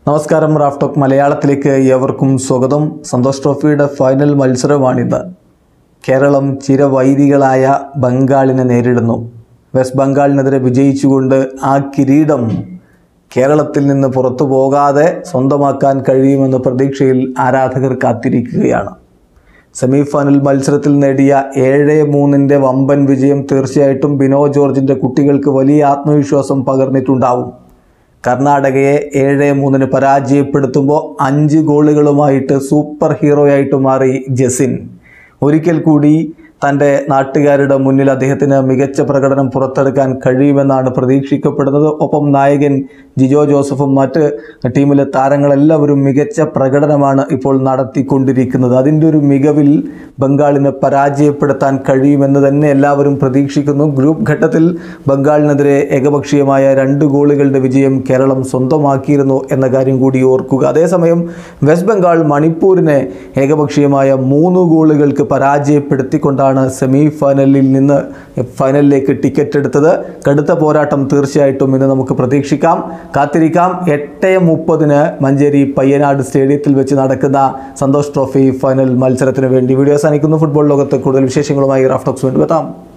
നമസ്കാരം Raf talk മലയാളത്തിലേക്ക് ഏവർക്കും സ്വാഗതം സന്തോഷ് ട്രോഫിയുടെ ഫൈനൽ മത്സരമാണിത് കേരളം ചിരവൈരികളായ ബംഗാളിനെ നേരിടുന്നു വെസ്റ്റ് ബംഗാളിനെതിരെ വിജയിച്ചുകൊണ്ട് ആ കിരീടം കേരളത്തിൽ നിന്ന് പുറത്തു പോകാതെ സ്വന്തമാക്കാൻ കഴിയുമെന്ന പ്രതീക്ഷയിൽ ആരാധകർ കാത്തിരിക്കുകയാണ് സെമി ഫൈനൽ മത്സരത്തിൽ നേടിയ ഏഴ് മൂന്നിൻ്റെ വമ്പൻ വിജയം തീർച്ചയായിട്ടും ബിനോ ജോർജിൻ്റെ കുട്ടികൾക്ക് വലിയ ആത്മവിശ്വാസം പകർന്നിട്ടുണ്ടാവും കർണാടകയെ ഏഴ് മൂന്നിന് പരാജയപ്പെടുത്തുമ്പോൾ അഞ്ച് ഗോളുകളുമായിട്ട് സൂപ്പർ ഹീറോയായിട്ട് മാറി ജസിൻ ഒരിക്കൽ കൂടി തൻ്റെ നാട്ടുകാരുടെ മുന്നിൽ അദ്ദേഹത്തിന് മികച്ച പ്രകടനം പുറത്തെടുക്കാൻ കഴിയുമെന്നാണ് പ്രതീക്ഷിക്കപ്പെടുന്നത് ഒപ്പം നായകൻ ജിജോ ജോസഫും മറ്റ് ടീമിലെ താരങ്ങളെല്ലാവരും മികച്ച പ്രകടനമാണ് ഇപ്പോൾ നടത്തിക്കൊണ്ടിരിക്കുന്നത് അതിൻ്റെ ഒരു മികവിൽ ബംഗാളിനെ പരാജയപ്പെടുത്താൻ കഴിയുമെന്ന് തന്നെ എല്ലാവരും പ്രതീക്ഷിക്കുന്നു ഗ്രൂപ്പ് ഘട്ടത്തിൽ ബംഗാളിനെതിരെ ഏകപക്ഷീയമായ രണ്ട് ഗോളുകളുടെ വിജയം കേരളം സ്വന്തമാക്കിയിരുന്നു എന്ന കാര്യം കൂടി ഓർക്കുക അതേസമയം വെസ്റ്റ് ബംഗാൾ മണിപ്പൂരിനെ ഏകപക്ഷീയമായ മൂന്ന് ഗോളുകൾക്ക് പരാജയപ്പെടുത്തിക്കൊണ്ടാണ് സെമി ഫൈനലിൽ നിന്ന് ഫൈനലിലേക്ക് ടിക്കറ്റ് എടുത്തത് കടുത്ത പോരാട്ടം തീർച്ചയായിട്ടും ഇന്ന് നമുക്ക് പ്രതീക്ഷിക്കാം കാത്തിരിക്കാം എട്ട് മുപ്പതിന് മഞ്ചേരി പയ്യനാട് സ്റ്റേഡിയത്തിൽ വെച്ച് നടക്കുന്ന സന്തോഷ് ട്രോഫി ഫൈനൽ മത്സരത്തിന് വേണ്ടി വീഡിയോ അവസാനിക്കുന്നു ഫുട്ബോൾ ലോകത്ത് കൂടുതൽ വിശേഷങ്ങളുമായി റാഫ്റ്റോക്സ് വേണ്ടി എത്താം